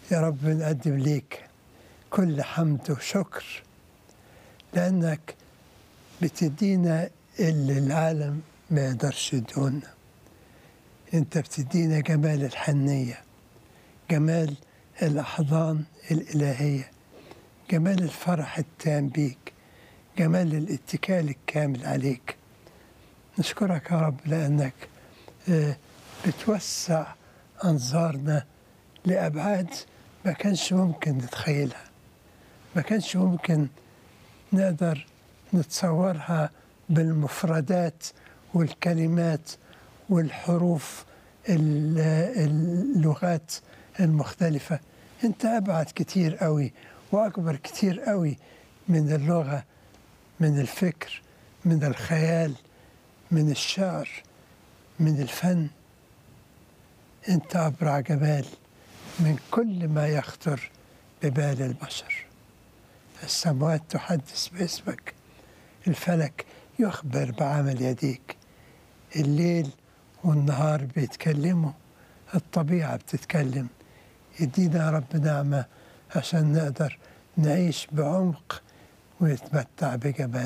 يا رب نقدم ليك كل حمد وشكر لأنك بتدينا اللي العالم ما يقدرش يدونا انت بتدينا جمال الحنية جمال الأحضان الإلهية جمال الفرح التام بيك جمال الاتكال الكامل عليك نشكرك يا رب لأنك آه، بتوسع أنظارنا لأبعاد ما كانش ممكن نتخيلها ما كانش ممكن نقدر نتصورها بالمفردات والكلمات والحروف ال- اللغات المختلفة انت أبعد كتير قوي وأكبر كتير قوي من اللغة من الفكر من الخيال من الشعر من الفن انت أبرع جمال من كل ما يخطر ببال البشر السماوات تحدث باسمك الفلك يخبر بعمل يديك الليل والنهار بيتكلموا الطبيعة بتتكلم يدينا يا رب نعمة عشان نقدر نعيش بعمق ونتمتع بجمال